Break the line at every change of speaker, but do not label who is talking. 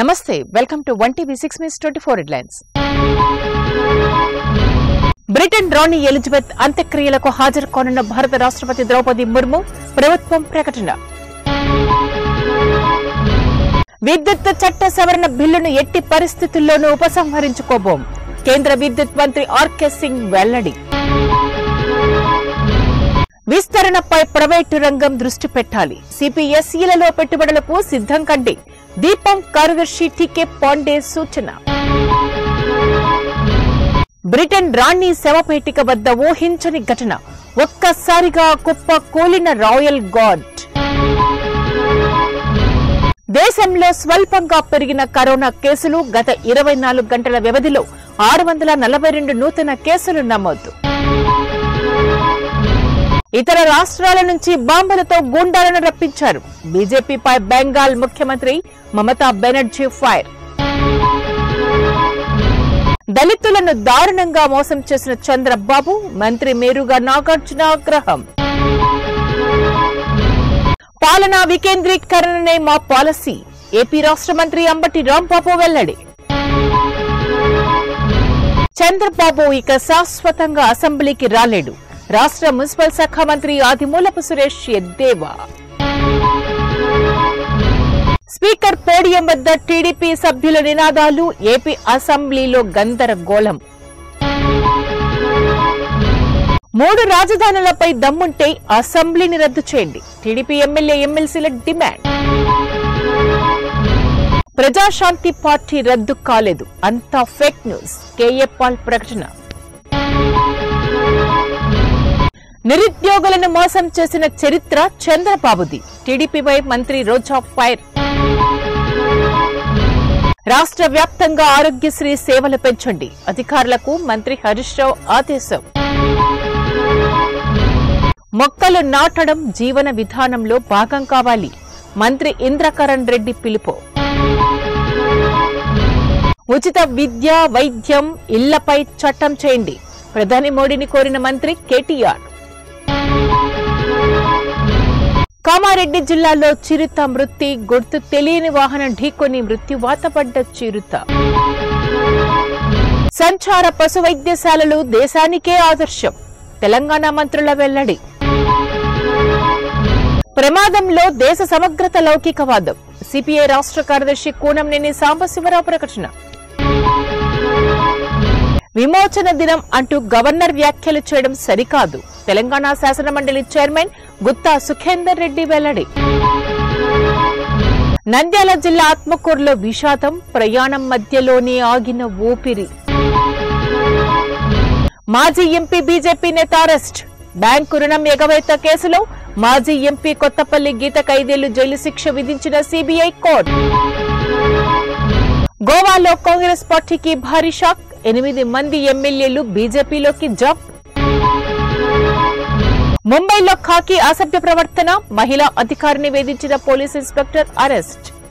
నమస్తే welcome to one TV six minutes twenty four headlines Britain రాణి Elizabeth అంత్యక్రియలకు హాజరు కానున్న భారత రాష్ట్రపతి ద్రౌపది ముర్ము ప్రభుత్వం ప్రకటన విద్యుత్ చట్ట సవరణ బిల్లును ఎట్టి పరిస్థితుల్లోనూ ఉపసంహరించుకోబోం కేంద్ర విద్యుత్ మంత్రి ఆర్కే సింగ్ వెల్లడి విస్తరణపై ప్రైవేటు రంగం దృష్టి పెట్టాలి సిపిఎస్ఈలలో పెట్టుబడులకు సిద్ధం కండి దీపం కార్యదర్శి టీకే పాండే సూచన బ్రిటన్ రాణి శవపేటిక వద్ద ఊహించని ఘటన ఒక్కసారిగా కుప్ప కూలిన రాయల్ గాడ్ దేశంలో స్వల్పంగా పెరిగిన కరోనా కేసులు గత ఇరవై నాలుగు గంటల వ్యవధిలో ఆరు వందల నలభై రెండు నూతన కేసులు నమోదు ఇతర రాష్ట్రాల నుంచి బాంబులతో గూండాలను రప్పించారు బీజేపీపై బెంగాల్ ముఖ్యమంత్రి మమతా బెనర్జీ ఫైర్ దళితులను దారుణంగా మోసం చేసిన చంద్రబాబు మంత్రి మేరుగా నాగార్జున ఆగ్రహం పాలనా వికేంద్రీకరణనే మా పాలసీ ఏపీ రాష్ట్ర మంత్రి అంబటి రాంబాబు వెల్లడి చంద్రబాబు ఇక శాశ్వతంగా అసెంబ్లీకి రాలేడు రాష్ట్ర మున్సిపల్ శాఖ మంత్రి ఆదిమూలపు సురేష్ ఎద్దేవా స్పీకర్ పోడియం వద్ద టీడీపీ సభ్యుల నినాదాలు ఏపీ అసెంబ్లీలో గందరగోళం మూడు రాజధానులపై దమ్ముంటే అసెంబ్లీని రద్దు చేయండి టీడీపీ ఎమ్మెల్యే ఎమ్మెల్సీల డిమాండ్ ప్రజాశాంతి పార్టీ రద్దు కాలేదు అంతా ఫేక్ న్యూస్ కేఏ పాల్ ప్రకటన నిరుద్యోగులను మోసం చేసిన చరిత్ర చంద్రబాబుది టీడీపీపై మంత్రి రోజా ఫైర్ రాష్ట్ర వ్యాప్తంగా ఆరోగ్యశ్రీ సేవలు పెంచండి అధికారులకు మంత్రి హరీష్ రావు ఆదేశం మొక్కలు నాటడం జీవన విధానంలో భాగం కావాలి మంత్రి ఇంద్రకరణ్ రెడ్డి పిలుపు ఉచిత విద్య వైద్యం ఇళ్లపై చట్టం చేయండి ప్రధాని మోడీని కోరిన మంత్రి కేటీఆర్ కామారెడ్డి జిల్లాలో చిరుత మృతి గుర్తు తెలియని వాహనం ఢీకొని మృత్యువాత పడ్డ చిరుత సంచార పశు వైద్యశాలలు దేశానికే ఆదర్శం తెలంగాణ మంత్రుల వెల్లడి ప్రమాదంలో దేశ సమగ్రత లౌకికవాదం సిపిఐ రాష్ట్ర కార్యదర్శి కూనంనేని సాంబశివరావు ప్రకటన విమోచన దినం అంటూ గవర్నర్ వ్యాఖ్యలు చేయడం సరికాదు తెలంగాణ శాసనమండలి చైర్మన్ గుత్తా సుఖేందర్ రెడ్డి వెల్లడి నంద్యాల జిల్లా ఆత్మకూరులో విషాదం ప్రయాణం మధ్యలోనే ఆగిన ఊపిరి మాజీ ఎంపీ బీజేపీ నేత అరెస్ట్ బ్యాంకు రుణం ఎగవేత కేసులో మాజీ ఎంపీ కొత్తపల్లి గీతకు ఐదేళ్లు జైలు శిక్ష విధించిన సిబిఐ కోర్టు గోవాలో కాంగ్రెస్ పార్టీకి భారీ షాక్ ఎనిమిది మంది ఎమ్మెల్యేలు బీజేపీలోకి జంప్ ముంబైలో ఖాకీ అసభ్య ప్రవర్తన మహిళా అధికారిని వేధించిన పోలీస్ ఇన్స్పెక్టర్ అరెస్ట్